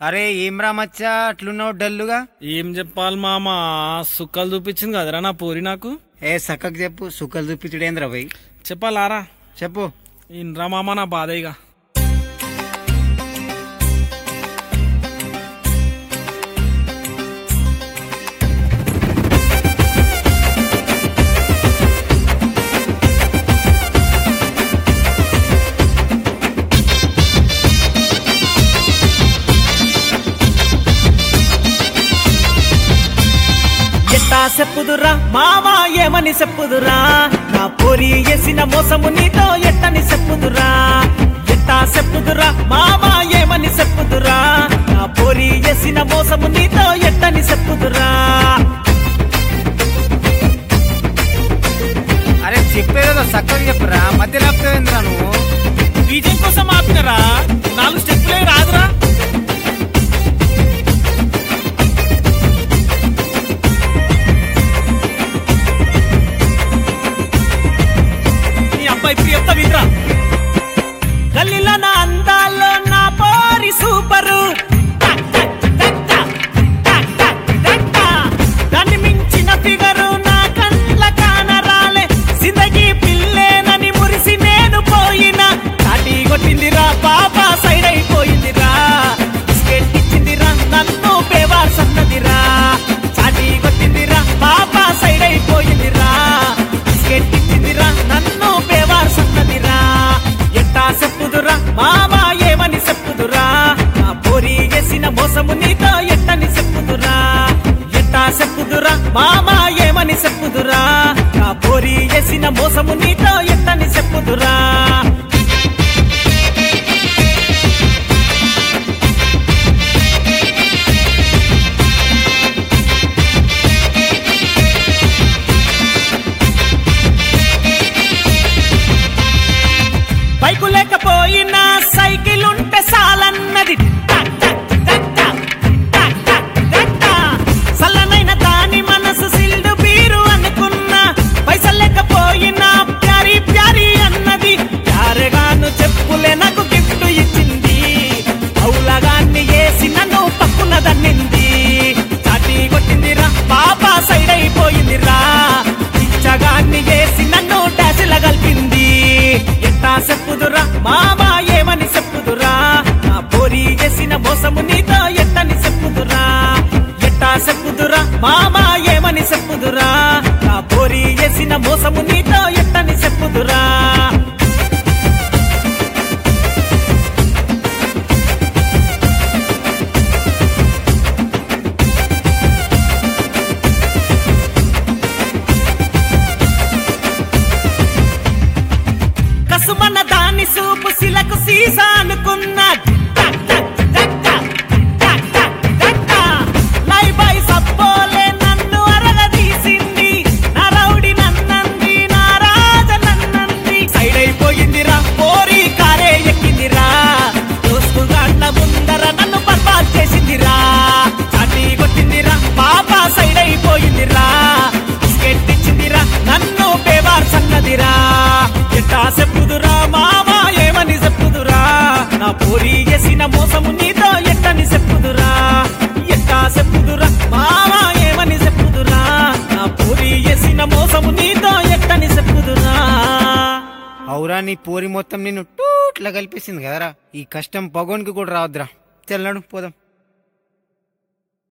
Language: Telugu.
అరే ఏం రా మచ్చా అట్లున్నావు డల్లుగా ఏం చెప్పాలి మామ సుక్కలు చూపించింది కదరా నా పోరి నాకు ఏ సక్కకు చెప్పు సుక్కలు చూపించుడేంద్రా భయ్ చెప్పాలారా చెప్పు ఇన్రా మామ నా బాధ ఇక ఎట్టా చెప్పుదురా మావా ఏమని చెప్పుదురా నా పోరి వేసిన మోసము నీతో ఎట్టని చెప్పుదురా ఎట్టా చెప్పుదురా మావా ఏమని చెప్పుదురా నా పోరి వేసిన మోసము నీతో ఎట్టని చెప్పుదురా అరే చెప్పేదో సక్కగా చెప్పురా మధ్యలో ఆపుతావేంద్రా నువ్వు బీజం కోసం ఆపినరా నాలుగు స్టెప్పులే రాదురా నీ అబ్బాయి ఇప్పుడు చెప్తా వినరా గల్లీలో నా అందాల్లో నా పోరి సూపరు దాన్ని మించిన ఫిగరు నా కండ్ల కానరాలే జిందగీ పిల్లేనని మురిసి నేను పోయినా కాటి కొట్టిందిరా పాప సైడ్ అయిపోయిందిరా బిస్కెట్ ఇచ్చిందిరా నన్ను బేవార్ సన్నదిరా చాటి కొట్టిందిరా పాప సైడ్ అయిపోయిందిరా బిస్కెట్ ఇచ్చిందిరా నన్ను బేవార్ సన్నదిరా ఎట్టా చెప్పుదురా మామా ఏమని చెప్పుదురా నా పోరి చేసిన మోసము నీతో ఎట్టని చెప్పుదురా ఎట్టా చెప్పుదురా మామా ఏమని చెప్పుదురా నా పోరి చేసిన మోసము నీతో ఎట్టని చెప్పుదురా బైకు లేకపోయినా సైకిల్ ఉంటే సాలన్నది టక్ టక్ టక్ టక్ టక్ టక్ టక్ టక్. సల్లనైన దాని మనసు సిల్డు బీరు అనుకున్నా పైసలు లేకపోయినా ప్యారీ ప్యారీ అన్నది ప్యారగాను చెప్పులే నాకు గిఫ్ట్ ఇచ్చింది అవులగాన్ని వేసి నన్ను పక్కున దన్నింది చాటి కొట్టిందిరా పాప సైడ్ అయిపోయిందిరా పిచ్చగాన్ని వేసి నన్ను డాసిల కలిపింది ఎట్టా చెప్పుదురా మామా ఏమని చెప్పుదురా నా పోరి చేసిన మోసము నీతో ఎట్టని చెప్పుదురా ఎట్టా చెప్పుదురా మామా ఏమని చెప్పుదురా నా పోరి చేసిన మోసము నీతో ఎట్టని చెప్పుదురా కసుమన్న దాని సూపు సిలకు సీసా అనుకున్నా టక్ టక్ టక్ టక్ టక్ టక్ టక్ టక్. లై బై సబ్బోలే నన్ను అరగదీసింది నా రౌడి నన్నంది నా రాజ నన్నంది సైడ్ అయిపోయిందిరా పోరి కారే ఎక్కిందిరా దోస్తుగాళ్ళ ముందర నన్ను బర్బాద్ చేసిందిరా చాటి కొట్టిందిరా పాప సైడ్ అయిపోయిందిరా బిస్కెట్ ఇచ్చిందిరా నన్ను బేవార్ సన్నదిరా ఎట్టా చెప్పుదురా మామా ఏమని చెప్పుదురా నా పోరి చేసిన మోసము నీతో ఎట్టని చెప్పుదురా ఎట్టా చెప్పుదురా మామా ఏమని చెప్పుదురా నా పోరి చేసిన మోసము నీతో ఎట్టని చెప్పుదురా అవురా నీ పోరి మొత్తం నిన్ను టూట్లా కలిపేసింది కదరా ఈ కష్టం పగోనికి కూడా రావద్దురా తెల్లడు పోదాం